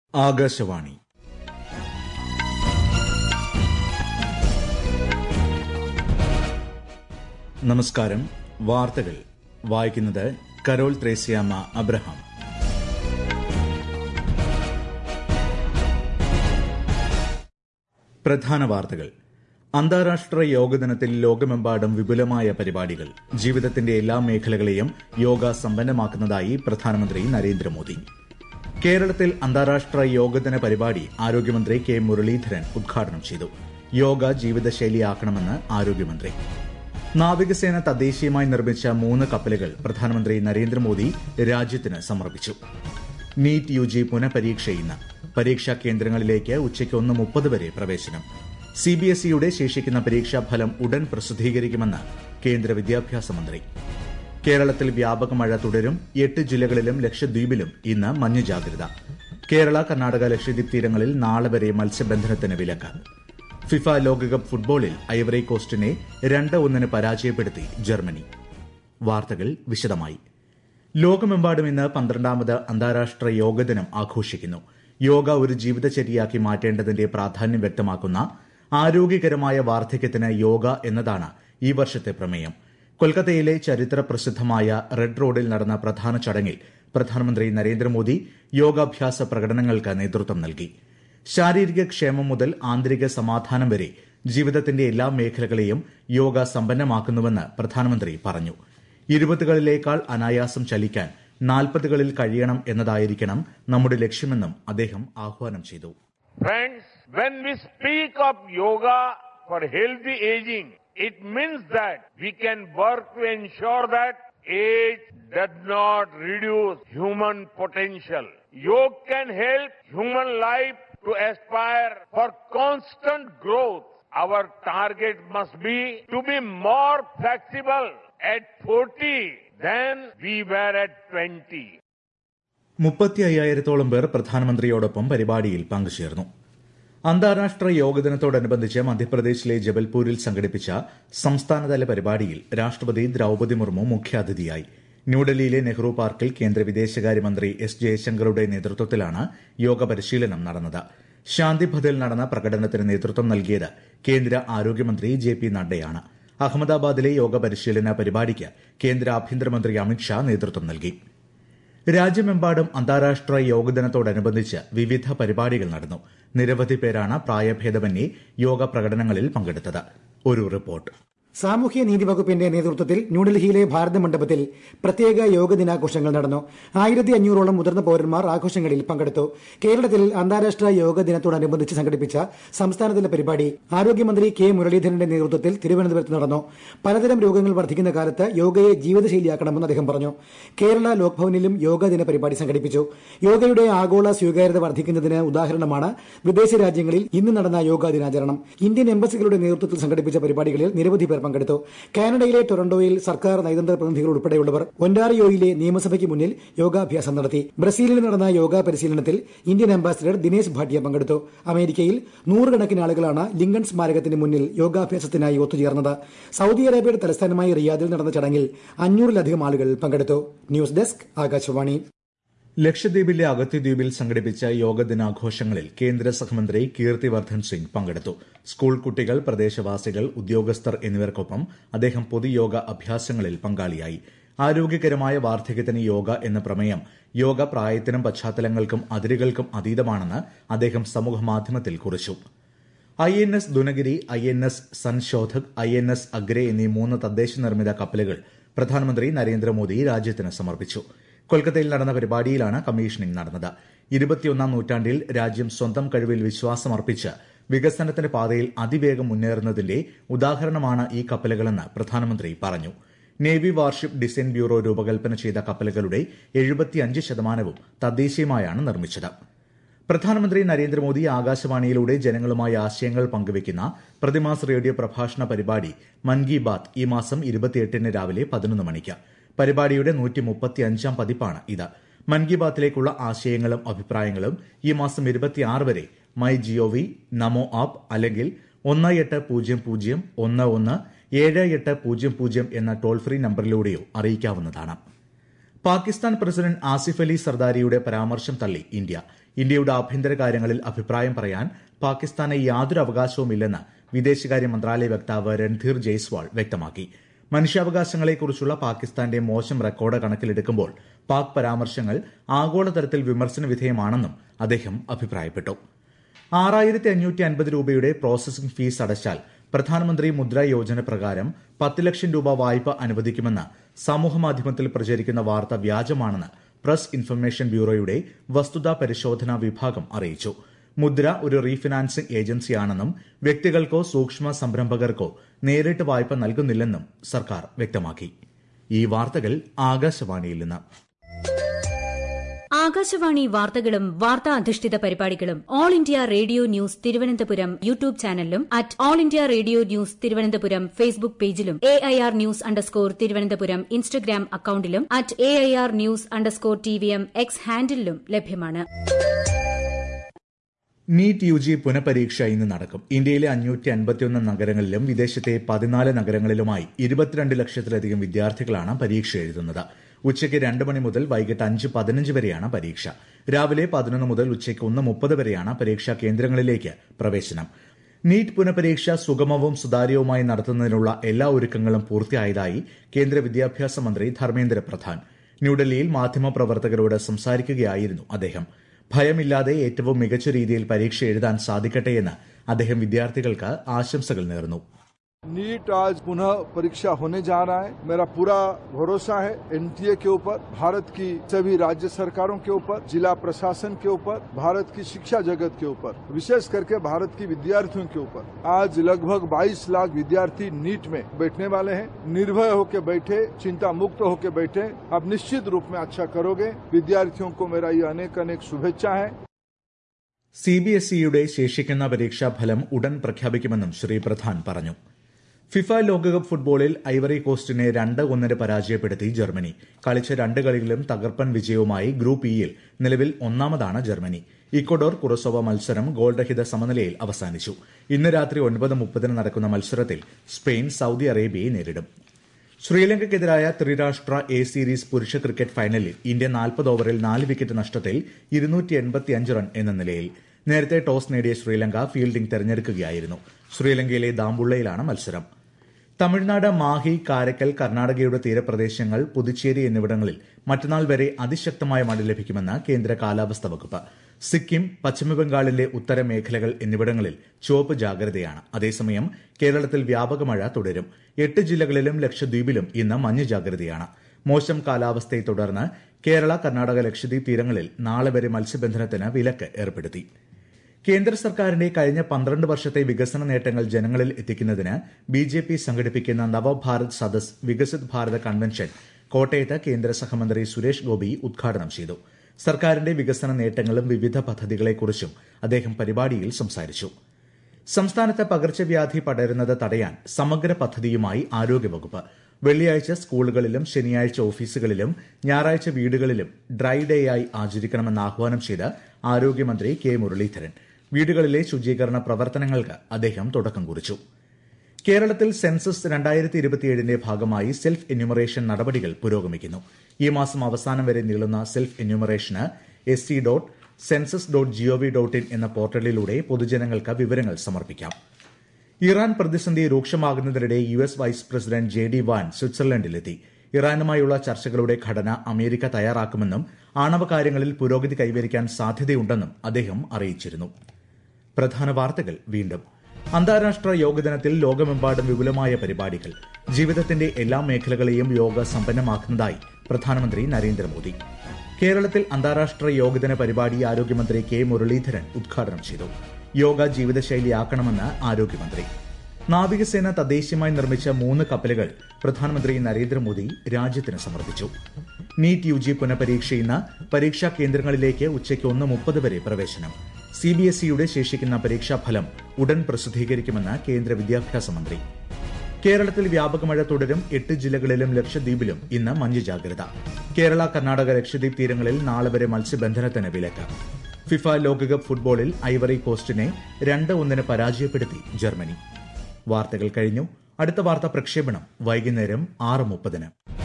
ആകാശവാണി നമസ്കാരം വാർത്തകൾ വായിക്കുന്നത് കരോൾ ത്രേസ്യാമ്മ അബ്രഹാം പ്രധാന വാർത്തകൾ അന്താരാഷ്ട്ര യോഗ ദിനത്തിൽ ലോകമെമ്പാടും വിപുലമായ പരിപാടികൾ ജീവിതത്തിന്റെ എല്ലാ മേഖലകളെയും യോഗ സമ്പന്നമാക്കുന്നതായി പ്രധാനമന്ത്രി നരേന്ദ്രമോദി കേരളത്തിൽ അന്താരാഷ്ട്ര യോഗദിന പരിപാടി ആരോഗ്യമന്ത്രി കെ മുരളീധരൻ ഉദ്ഘാടനം ചെയ്തു യോഗ ജീവിതശൈലിയാക്കണമെന്ന് ആരോഗ്യമന്ത്രി നാവികസേന തദ്ദേശീയമായി നിർമ്മിച്ച മൂന്ന് കപ്പലുകൾ പ്രധാനമന്ത്രി നരേന്ദ്രമോദി രാജ്യത്തിന് സമർപ്പിച്ചു നീറ്റ് യു ജി പുനഃപരീക്ഷ ഇന്ന് പരീക്ഷാ കേന്ദ്രങ്ങളിലേക്ക് ഉച്ചയ്ക്ക് ഒന്ന് മുപ്പത് വരെ പ്രവേശനം സിബിഎസ്ഇയുടെ ശേഷിക്കുന്ന പരീക്ഷാഫലം ഉടൻ പ്രസിദ്ധീകരിക്കുമെന്ന് കേന്ദ്ര വിദ്യാഭ്യാസ മന്ത്രി കേരളത്തിൽ വ്യാപക മഴ തുടരും എട്ട് ജില്ലകളിലും ലക്ഷദ്വീപിലും ഇന്ന് മഞ്ഞ ജാഗ്രത കേരള കർണാടക ലക്ഷദ്വീപ് തീരങ്ങളിൽ നാളെ വരെ മത്സ്യബന്ധനത്തിന് വിലക്ക് ഫിഫ ലോകകപ്പ് ഫുട്ബോളിൽ ഐവറി കോസ്റ്റിനെ രണ്ട് ഒന്നിന് പരാജയപ്പെടുത്തി ജർമ്മനി വാർത്തകൾ വിശദമായി ലോകമെമ്പാടും ഇന്ന് പന്ത്രണ്ടാമത് അന്താരാഷ്ട്ര യോഗ ദിനം ആഘോഷിക്കുന്നു യോഗ ഒരു ജീവിതചര്യയാക്കി മാറ്റേണ്ടതിന്റെ പ്രാധാന്യം വ്യക്തമാക്കുന്ന ആരോഗ്യകരമായ വാർദ്ധക്യത്തിന് യോഗ എന്നതാണ് ഈ വർഷത്തെ പ്രമേയം കൊൽക്കത്തയിലെ ചരിത്ര പ്രസിദ്ധമായ റെഡ് റോഡിൽ നടന്ന പ്രധാന ചടങ്ങിൽ പ്രധാനമന്ത്രി നരേന്ദ്രമോദി യോഗാഭ്യാസ പ്രകടനങ്ങൾക്ക് നേതൃത്വം നൽകി ശാരീരിക ക്ഷേമം മുതൽ ആന്തരിക സമാധാനം വരെ ജീവിതത്തിന്റെ എല്ലാ മേഖലകളെയും യോഗ സമ്പന്നമാക്കുന്നുവെന്ന് പ്രധാനമന്ത്രി പറഞ്ഞു ഇരുപതുകളിലേക്കാൾ അനായാസം ചലിക്കാൻ നാൽപ്പതുകളിൽ കഴിയണം എന്നതായിരിക്കണം നമ്മുടെ ലക്ഷ്യമെന്നും അദ്ദേഹം ആഹ്വാനം ചെയ്തു Friends, when we speak of yoga for healthy aging, it means that we can work to ensure that age does not reduce human potential. Yoga can help human life to aspire for constant growth. Our target must be to be more flexible at 40 than we were at 20. മുപ്പത്തി അയ്യായിരത്തോളം പേർ പ്രധാനമന്ത്രിയോടൊപ്പം പരിപാടിയിൽ പങ്കുചേർന്നു അന്താരാഷ്ട്ര യോഗ ദിനത്തോടനുബന്ധിച്ച് മധ്യപ്രദേശിലെ ജബൽപൂരിൽ സംഘടിപ്പിച്ച സംസ്ഥാനതല പരിപാടിയിൽ രാഷ്ട്രപതി ദ്രൌപതി മുർമു മുഖ്യാതിഥിയായി ന്യൂഡൽഹിയിലെ നെഹ്റു പാർക്കിൽ കേന്ദ്ര വിദേശകാര്യമന്ത്രി എസ് ജയശങ്കറുടെ നേതൃത്വത്തിലാണ് യോഗ പരിശീലനം നടന്നത് ശാന്തിഭദിൽ നടന്ന പ്രകടനത്തിന് നേതൃത്വം നൽകിയത് കേന്ദ്ര ആരോഗ്യമന്ത്രി ജെ പി നഡ്ഡയാണ് അഹമ്മദാബാദിലെ യോഗ പരിശീലന പരിപാടിക്ക് കേന്ദ്ര ആഭ്യന്തരമന്ത്രി അമിത്ഷാ നേതൃത്വം നൽകി രാജ്യമെമ്പാടും അന്താരാഷ്ട്ര യോഗ ദിനത്തോടനുബന്ധിച്ച് വിവിധ പരിപാടികൾ നടന്നു നിരവധി പേരാണ് പ്രായഭേദമന്യേ യോഗ പ്രകടനങ്ങളിൽ പങ്കെടുത്തത് ഒരു റിപ്പോർട്ട് സാമൂഹ്യ നീതി വകുപ്പിന്റെ നേതൃത്വത്തിൽ ന്യൂഡൽഹിയിലെ ഭാരത മണ്ഡപത്തിൽ പ്രത്യേക യോഗ ദിനാഘോഷങ്ങൾ നടന്നു ആയിരത്തി അഞ്ഞൂറോളം മുതിർന്ന പൌരന്മാർ ആഘോഷങ്ങളിൽ പങ്കെടുത്തു കേരളത്തിൽ അന്താരാഷ്ട്ര യോഗ ദിനത്തോടനുബന്ധിച്ച് സംഘടിപ്പിച്ച സംസ്ഥാനതല പരിപാടി ആരോഗ്യമന്ത്രി കെ മുരളീധരന്റെ നേതൃത്വത്തിൽ തിരുവനന്തപുരത്ത് നടന്നു പലതരം രോഗങ്ങൾ വർദ്ധിക്കുന്ന കാലത്ത് യോഗയെ ജീവിതശൈലിയാക്കണമെന്ന് അദ്ദേഹം പറഞ്ഞു കേരള ലോക്ഭവനിലും യോഗ ദിന പരിപാടി സംഘടിപ്പിച്ചു യോഗയുടെ ആഗോള സ്വീകാര്യത വർദ്ധിക്കുന്നതിന് ഉദാഹരണമാണ് വിദേശ രാജ്യങ്ങളിൽ ഇന്ന് നടന്ന യോഗാ ദിനാചരണം ഇന്ത്യൻ എംബസികളുടെ നേതൃത്വത്തിൽ സംഘടിപ്പിച്ച പരിപാടികളിൽ നിരവധി പേർ പങ്കെടുത്തു കാനഡയിലെ ടൊറന്റോയിൽ സർക്കാർ നയതന്ത്ര പ്രതിനിധികൾ ഉൾപ്പെടെയുള്ളവർ ഒന്റാറിയോയിലെ നിയമസഭയ്ക്ക് മുന്നിൽ യോഗാഭ്യാസം നടത്തി ബ്രസീലിൽ നടന്ന യോഗാ പരിശീലനത്തിൽ ഇന്ത്യൻ അംബാസിഡർ ദിനേശ് ഭാട്ടിയ പങ്കെടുത്തു അമേരിക്കയിൽ നൂറുകണക്കിന് ആളുകളാണ് ലിങ്കൺ സ്മാരകത്തിന് മുന്നിൽ യോഗാഭ്യാസത്തിനായി ഒത്തുചേർന്നത് സൌദി അറേബ്യയുടെ തലസ്ഥാനമായ റിയാദിൽ നടന്ന ചടങ്ങിൽ അഞ്ഞൂറിലധികം ആളുകൾ പങ്കെടുത്തു ന്യൂസ് ഡെസ്ക് ആകാശവാണി ലക്ഷദ്വീപിലെ അഗത്തിദ്വീപിൽ സംഘടിപ്പിച്ച യോഗ ദിനാഘോഷങ്ങളിൽ കേന്ദ്ര സഹമന്ത്രി കീർത്തിവർദ്ധൻ സിംഗ് പങ്കെടുത്തു സ്കൂൾ കുട്ടികൾ പ്രദേശവാസികൾ ഉദ്യോഗസ്ഥർ എന്നിവർക്കൊപ്പം അദ്ദേഹം പൊതുയോഗ അഭ്യാസങ്ങളിൽ പങ്കാളിയായി ആരോഗ്യകരമായ വാർദ്ധക്യത്തിന് യോഗ എന്ന പ്രമേയം യോഗ പ്രായത്തിനും പശ്ചാത്തലങ്ങൾക്കും അതിരുകൾക്കും അതീതമാണെന്ന് അദ്ദേഹം സമൂഹമാധ്യമത്തിൽ കുറിച്ചു I N S Dunagiri I N S Sanshodhak I N S Agray എന്നീ മൂന്ന് തദ്ദേശ നിർമ്മിത കപ്പലുകൾ പ്രധാനമന്ത്രി നരേന്ദ്രമോദി രാജ്യത്തിന് സമർപ്പിച്ചു കൊൽക്കത്തയിൽ നടന്ന പരിപാടിയിലാണ് കമ്മീഷനിംഗ് നടന്നത് ഇരുപത്തിയൊന്നാം നൂറ്റാണ്ടിൽ രാജ്യം സ്വന്തം കഴിവിൽ വിശ്വാസമർപ്പിച്ച് വികസനത്തിന്റെ പാതയിൽ അതിവേഗം മുന്നേറുന്നതിന്റെ ഉദാഹരണമാണ് ഈ കപ്പലുകളെന്ന് പ്രധാനമന്ത്രി പറഞ്ഞു നേവി വാർഷിപ്പ് ഡിസൈൻ ബ്യൂറോ രൂപകൽപ്പന ചെയ്ത കപ്പലുകളുടെ എഴുപത്തിയഞ്ച് ശതമാനവും തദ്ദേശീയമായാണ് നിർമ്മിച്ചത് പ്രധാനമന്ത്രി നരേന്ദ്രമോദി ആകാശവാണിയിലൂടെ ജനങ്ങളുമായി ആശയങ്ങൾ പങ്കുവയ്ക്കുന്ന പ്രതിമാസ റേഡിയോ പ്രഭാഷണ പരിപാടി മൻ കി ബാത്ത് ഈ മാസം ഇരുപത്തിയെട്ടിന് രാവിലെ പതിനൊന്ന് മണിക്ക് പരിപാടിയുടെ നൂറ്റി മുപ്പത്തിയഞ്ചാം പതിപ്പാണ് ഇത് മൻ കി ബാത്തിലേക്കുള്ള ആശയങ്ങളും അഭിപ്രായങ്ങളും ഈ മാസം ഇരുപത്തിയാറ് വരെ മൈ ജിഒവി നമോ ആപ്പ് അല്ലെങ്കിൽ ഒന്ന് എട്ട് പൂജ്യം പൂജ്യം ഒന്ന് ഒന്ന് ഏഴ് എട്ട് പൂജ്യം പൂജ്യം എന്ന ടോൾ ഫ്രീ നമ്പറിലൂടെയോ അറിയിക്കാവുന്നതാണ് പാകിസ്ഥാൻ പ്രസിഡന്റ് ആസിഫ് അലി സർദാരിയുടെ പരാമർശം തള്ളി ഇന്ത്യ ഇന്ത്യയുടെ ആഭ്യന്തര കാര്യങ്ങളിൽ അഭിപ്രായം പറയാൻ പാകിസ്ഥാന് യാതൊരു അവകാശവുമില്ലെന്ന് വിദേശകാര്യ മന്ത്രാലയ വക്താവ് രൺധീർ ജയ്സ്വാൾ വ്യക്തമാക്കി മനുഷ്യാവകാശങ്ങളെക്കുറിച്ചുള്ള പാകിസ്ഥാന്റെ മോശം റെക്കോർഡ് കണക്കിലെടുക്കുമ്പോൾ പാക് പരാമർശങ്ങൾ ആഗോളതലത്തിൽ വിമർശന വിധേയമാണെന്നും അദ്ദേഹം അഭിപ്രായപ്പെട്ടു ആറായിരത്തി അഞ്ഞൂറ്റി അൻപത് രൂപയുടെ പ്രോസസിംഗ് ഫീസ് അടച്ചാൽ പ്രധാനമന്ത്രി മുദ്ര യോജന പ്രകാരം പത്ത് ലക്ഷം രൂപ വായ്പ അനുവദിക്കുമെന്ന് സമൂഹമാധ്യമത്തിൽ പ്രചരിക്കുന്ന വാർത്ത വ്യാജമാണെന്ന് പ്രസ് ഇൻഫർമേഷൻ ബ്യൂറോയുടെ വസ്തുതാ പരിശോധനാ വിഭാഗം അറിയിച്ചു മുദ്ര ഒരു റീഫിനാൻസിംഗ് ഏജൻസിയാണെന്നും വ്യക്തികൾക്കോ സൂക്ഷ്മ സംരംഭകർക്കോ നേരിട്ട് വായ്പ നൽകുന്നില്ലെന്നും സർക്കാർ വ്യക്തമാക്കി ഈ വാർത്തകൾ ആകാശവാണിയിൽ നിന്ന് ആകാശവാണി വാർത്തകളും വാർത്താ അധിഷ്ഠിത പരിപാടികളും All India Radio news Thiruvananthapuram YouTube ചാനലിലും at All India Radio news Thiruvananthapuram Facebook പേജിലും A I R news underscore Thiruvananthapuram Instagram അക്കൌണ്ടിലും at A I R news underscore T V M X ഹാൻഡിലും ലഭ്യമാണ് നീറ്റ് യു ജി പുനഃപരീക്ഷ ഇന്ന് നടക്കും ഇന്ത്യയിലെ അഞ്ഞൂറ്റി അൻപത്തിയൊന്ന് നഗരങ്ങളിലും വിദേശത്തെ പതിനാല് നഗരങ്ങളിലുമായി ഇരുപത്തിരണ്ട് ലക്ഷത്തിലധികം വിദ്യാർത്ഥികളാണ് പരീക്ഷ എഴുതുന്നത് ഉച്ചയ്ക്ക് രണ്ട് മണി മുതൽ വൈകിട്ട് അഞ്ച് പതിനഞ്ച് വരെയാണ് പരീക്ഷ രാവിലെ പതിനൊന്ന് മുതൽ ഉച്ചയ്ക്ക് ഒന്ന് മുപ്പത് വരെയാണ് പരീക്ഷാ കേന്ദ്രങ്ങളിലേക്ക് പ്രവേശനം നീറ്റ് പുനഃപരീക്ഷ സുഗമവും സുതാര്യവുമായി നടത്തുന്നതിനുള്ള എല്ലാ ഒരുക്കങ്ങളും പൂർത്തിയായതായി കേന്ദ്ര വിദ്യാഭ്യാസ മന്ത്രി ധർമ്മേന്ദ്ര പ്രധാൻ ന്യൂഡൽഹിയിൽ മാധ്യമപ്രവർത്തകരോട് സംസാരിക്കുകയായിരുന്നു അദ്ദേഹം ഭയമില്ലാതെ ഏറ്റവും മികച്ച രീതിയിൽ പരീക്ഷ എഴുതാൻ സാധിക്കട്ടെയെന്ന് അദ്ദേഹം വിദ്യാർത്ഥികൾക്ക് ആശംസകൾ നേർന്നു नीट आज पुनः परीक्षा होने जा रहा है मेरा पूरा भरोसा है एनटीए के ऊपर भारत की सभी राज्य सरकारों के ऊपर जिला प्रशासन के ऊपर भारत की शिक्षा जगत के ऊपर विशेष करके भारत की विद्यार्थियों के ऊपर आज लगभग 22 लाख विद्यार्थी नीट में बैठने वाले हैं निर्भय होकर बैठे चिंता मुक्त होकर बैठे आप निश्चित रूप में अच्छा करोगे विद्यार्थियों को मेरा ये अनेक अनेक शुभेच्छा है സി ബി എസ് ഇയുടെ ശേഷിക്കുന്ന പരീക്ഷാഫലം ഉടൻ പ്രഖ്യാപിക്കുമെന്നും ശ്രീ പ്രധാൻ പറഞ്ഞു ഫിഫ ലോകകപ്പ് ഫുട്ബോളിൽ ഐവറി കോസ്റ്റിനെ രണ്ട് ഒന്നിന് പരാജയപ്പെടുത്തി ജർമ്മനി കളിച്ച രണ്ട് കളികളിലും തകർപ്പൻ വിജയവുമായി ഗ്രൂപ്പ് ഇയിൽ നിലവിൽ ഒന്നാമതാണ് ജർമ്മനി ഇക്വഡോർ കുറസോവ മത്സരം ഗോൾരഹിത സമനിലയിൽ അവസാനിച്ചു ഇന്ന് രാത്രി ഒൻപത് മുപ്പതിന് നടക്കുന്ന മത്സരത്തിൽ സ്പെയിൻ സൌദി അറേബ്യയെ നേരിടും ശ്രീലങ്കയ്ക്കെതിരായ ത്രിരാഷ്ട്ര എ സീരീസ് പുരുഷ ക്രിക്കറ്റ് ഫൈനലിൽ ഇന്ത്യ നാൽപ്പത് ഓവറിൽ നാല് വിക്കറ്റ് നഷ്ടത്തിൽ ഇരുന്നൂറ്റി എൺപത്തിയഞ്ച് റൺ എന്ന നിലയിൽ നേരത്തെ ടോസ് നേടിയ ശ്രീലങ്ക ഫീൽഡിംഗ് തെരഞ്ഞെടുക്കുകയായിരുന്നു ശ്രീലങ്കയിലെ ദാമ്പുള്ളയിലാണ് മത്സരം തമിഴ്നാട് മാഹി കാരക്കൽ കർണാടകയുടെ തീരപ്രദേശങ്ങൾ പുതുച്ചേരി എന്നിവിടങ്ങളിൽ മറ്റന്നാൾ വരെ അതിശക്തമായ മഴ ലഭിക്കുമെന്ന് കേന്ദ്ര കാലാവസ്ഥാ വകുപ്പ് സിക്കിം പശ്ചിമബംഗാളിലെ ഉത്തര മേഖലകൾ എന്നിവിടങ്ങളിൽ ചുവപ്പ് ജാഗ്രതയാണ് അതേസമയം കേരളത്തിൽ വ്യാപക മഴ തുടരും എട്ട് ജില്ലകളിലും ലക്ഷദ്വീപിലും ഇന്ന് മഞ്ഞ ജാഗ്രതയാണ് മോശം കാലാവസ്ഥയെ തുടർന്ന് കേരള കർണാടക ലക്ഷദ്വീപ് തീരങ്ങളിൽ നാളെ വരെ മത്സ്യബന്ധനത്തിന് വിലക്ക് ഏർപ്പെടുത്തി കേന്ദ്ര സർക്കാരിന്റെ കഴിഞ്ഞ പന്ത്രണ്ട് വർഷത്തെ വികസന നേട്ടങ്ങൾ ജനങ്ങളിൽ എത്തിക്കുന്നതിന് ബി ജെ പി സംഘടിപ്പിക്കുന്ന നവഭാരത് സദസ് വികസിത് ഭാരത കൺവെൻഷൻ കോട്ടയത്ത് കേന്ദ്ര സഹമന്ത്രി സുരേഷ് ഗോപി ഉദ്ഘാടനം ചെയ്തു സർക്കാരിന്റെ വികസന നേട്ടങ്ങളും വിവിധ പദ്ധതികളെക്കുറിച്ചും അദ്ദേഹം പരിപാടിയിൽ സംസാരിച്ചു സംസ്ഥാനത്ത് പകർച്ചവ്യാധി പടരുന്നത് തടയാൻ സമഗ്ര പദ്ധതിയുമായി ആരോഗ്യവകുപ്പ് വെള്ളിയാഴ്ച സ്കൂളുകളിലും ശനിയാഴ്ച ഓഫീസുകളിലും ഞായറാഴ്ച വീടുകളിലും ഡ്രൈ ഡേ ആയി ആചരിക്കണമെന്ന് ആഹ്വാനം ചെയ്ത് ആരോഗ്യമന്ത്രി കെ മുരളീധരൻ വീടുകളിലെ ശുചീകരണ പ്രവർത്തനങ്ങൾക്ക് അദ്ദേഹം തുടക്കം കുറിച്ചു കേരളത്തിൽ സെൻസസ് രണ്ടായിരത്തി ഇരുപത്തിയേഴിന്റെ ഭാഗമായി സെൽഫ് എന്യൂമറേഷൻ നടപടികൾ പുരോഗമിക്കുന്നു ഈ മാസം അവസാനം വരെ നീളുന്ന സെൽഫ് എന്യൂമറേഷന് S C dot census dot G O V dot in എന്ന പോർട്ടലിലൂടെ പൊതുജനങ്ങൾക്ക് വിവരങ്ങൾ സമർപ്പിക്കാം ഇറാൻ പ്രതിസന്ധി രൂക്ഷമാകുന്നതിനിടെ U S vice president J D Vance സ്വിറ്റ്സർലൻഡിലെത്തി ഇറാനുമായുള്ള ചർച്ചകളുടെ ഘടന അമേരിക്ക തയ്യാറാക്കുമെന്നും ആണവ കാര്യങ്ങളിൽ പുരോഗതി കൈവരിക്കാൻ സാധ്യതയുണ്ടെന്നും അദ്ദേഹം അറിയിച്ചിരുന്നു പ്രധാന വാർത്തകൾ വീണ്ടും അന്താരാഷ്ട്ര യോഗ ദിനത്തിൽ ലോകമെമ്പാടും വിപുലമായ പരിപാടികൾ ജീവിതത്തിന്റെ എല്ലാ മേഖലകളെയും യോഗ സമ്പന്നമാക്കുന്നതായി പ്രധാനമന്ത്രി നരേന്ദ്രമോദി കേരളത്തിൽ അന്താരാഷ്ട്ര യോഗദിന പരിപാടി ആരോഗ്യമന്ത്രി കെ മുരളീധരൻ ഉദ്ഘാടനം ചെയ്തു യോഗ ജീവിതശൈലിയാക്കണമെന്ന് ആരോഗ്യമന്ത്രി നാവികസേന തദ്ദേശീയമായി നിർമ്മിച്ച മൂന്ന് കപ്പലുകൾ പ്രധാനമന്ത്രി നരേന്ദ്രമോദി രാജ്യത്തിന് സമർപ്പിച്ചു നീറ്റ് യു ജി പുനഃപരീക്ഷ ഇന്ന് പരീക്ഷാ കേന്ദ്രങ്ങളിലേക്ക് ഉച്ചയ്ക്ക് ഒന്ന് മുപ്പത് വരെ പ്രവേശനം സി ബി എസ് ഇയുടെ ശേഷിക്കുന്ന പരീക്ഷാഫലം ഉടൻ പ്രസിദ്ധീകരിക്കുമെന്ന് കേന്ദ്ര വിദ്യാഭ്യാസ മന്ത്രി കേരളത്തിൽ വ്യാപക മഴ തുടരും എട്ട് ജില്ലകളിലും ലക്ഷദ്വീപിലും ഇന്ന് മഞ്ഞ് ജാഗ്രത കേരള കർണാടക ലക്ഷദ്വീപ് തീരങ്ങളിൽ നാളെ വരെ മത്സ്യബന്ധനത്തിന് വിലക്ക് ഫിഫ ലോകകപ്പ് ഫുട്ബോളിൽ ഐവറി കോസ്റ്റിനെ രണ്ട് ഒന്നിന് പരാജയപ്പെടുത്തി ജർമ്മനി വാർത്തകൾ കഴിഞ്ഞു അടുത്ത വാർത്താ പ്രക്ഷേപണം വൈകുന്നേരം ആറ് മുപ്പതിന്